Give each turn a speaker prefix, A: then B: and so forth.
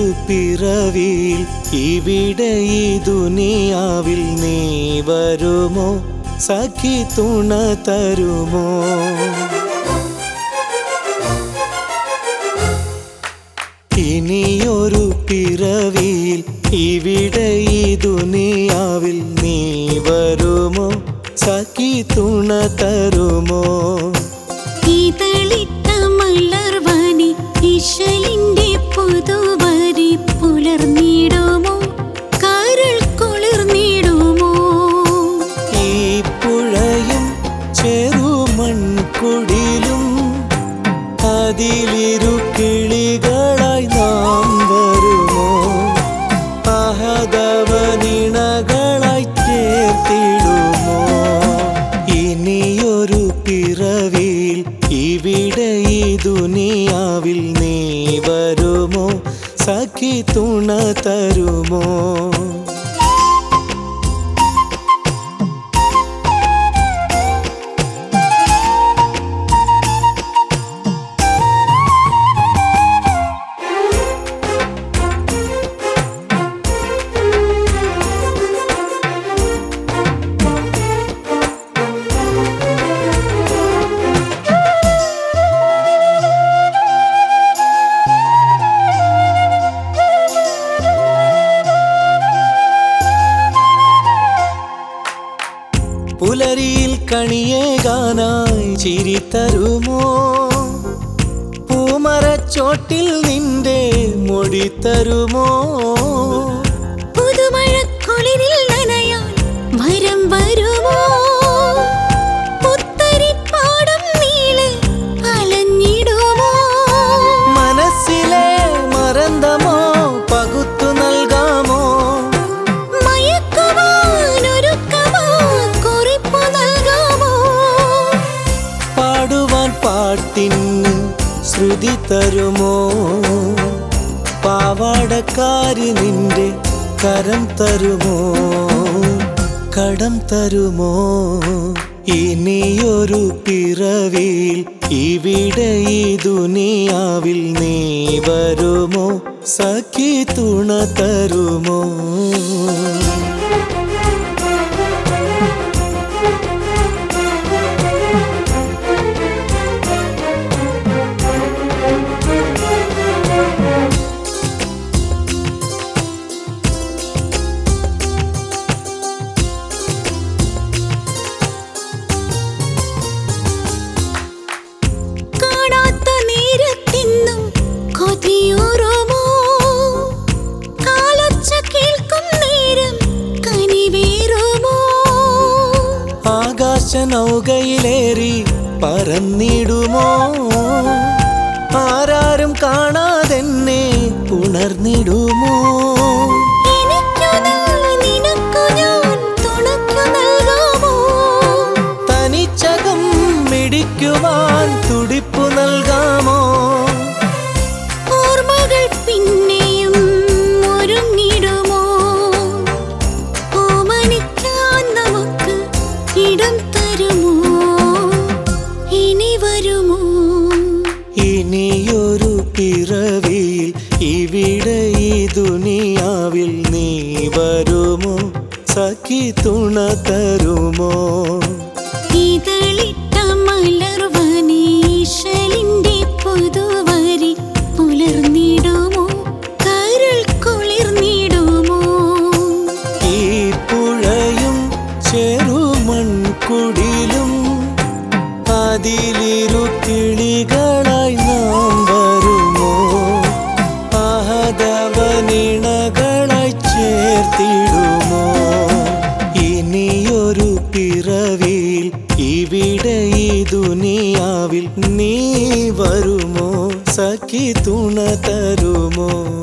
A: പിറവിയിൽ ഇവിടെ ഈ ദുനിയാവിൽ നീ വരുമോ സഖി തുണ തരുമോ ഇനിയൊരു പിറവിയിൽ ഇവിടെ ഈ ദുനിയാവിൽ നീ വരുമോ സഖി തുണ തരുമോ
B: ഇതളിട്ട മലർവാനി ഇശലിന്റെ പുതുവരി പുലർന്നിടുമോ കരൾ കുളിർന്നിടുമോ
A: ഈ പുഴയും ചെറുമൺകുടിലും അതിലിരു കിളികളായി നാം വരുമോ അഹതവനിണകളായി ചേർത്തിടുമോ ഇനിയൊരു പിറവിയിൽ ഇവിടെ ഈ ദുനിയാവിൽ നീ വരുമോ സഖി തുണ തരുമോ പുലരിയിൽ കണിയേകാനായി ചിരി തരുമോ പൂമരച്ചോട്ടിൽ നിന്റെ മൊഴി തരുമോ
B: പുതുമഴക്കുളിരിൽ നനയാൻ വരം വരുമോ പുത്തരിപ്പാടം നീളെ അലഞ്ഞിടുമോ
A: മനസ്സിലെ മറന്തമോ പകുത്തു നൽകാമോ
B: മയക്കുവാനൊരുക്കമോ കുറിപ്പു നൽകാമോ
A: പാടുവാൻ പാട്ടിന് ശ്രുതി തരുമോ പാവാടക്കാരി നിന്റെ കരം തരുമോ കടം തരുമോ ഇനിയൊരു പിറവിയിൽ ഇവിടെ ഈ ദുനിയാവിൽ നീ വരുമോ സഖി തുണ തരുമോ
B: കാണാത്ത നേരത്തിന്നും കൊതിയൂറുമോ കാലൊച്ച കേൾക്കും നേരം കനിവേറുമോ
A: ആകാശ നൗകയിലേറി പറന്നിടുമോ ആരാരും കാണാതെന്നെ ഉണർന്നിടുമോ
B: എനിക്കു നീ, നിനക്കു ഞാൻ തുണയ്ക്കു നൽകാമോ
A: തനിച്ചകം മിടിക്കുവാൻ തുടിപ്പു നൽകാമോ
B: ഓർമ്മകൾ പിന്നെയും ഒരുങ്ങിടുമോ ഓമനിക്കാൻ നമുക്ക് ഇടം തരുമോ ഇനി വരുമോ
A: ഇനിയൊരു പിറവിയിൽ ഇവിടെ ഈ ദുനിയാവിൽ നീ വരുമോ സഖി തുണ തരുമോ
B: ഇതളിട്ട മലർവനീശലിന്റെ പുതുവരി പുലർന്നിടുമോ കരൾ കുളിർന്നിടുമോ
A: ഈ പുഴയും ചെറുമൺകുടിലും അതിലിരു കിളികളായി നാം വരുമോ ആഹതവനിണകളായി ചേർത്തിടുമോ ഇനിയൊരു പിറവിയിൽ ഇവിടെ ഈ ദുനിയാവിൽ നീ വരുമോ സഖി തുണ തരുമോ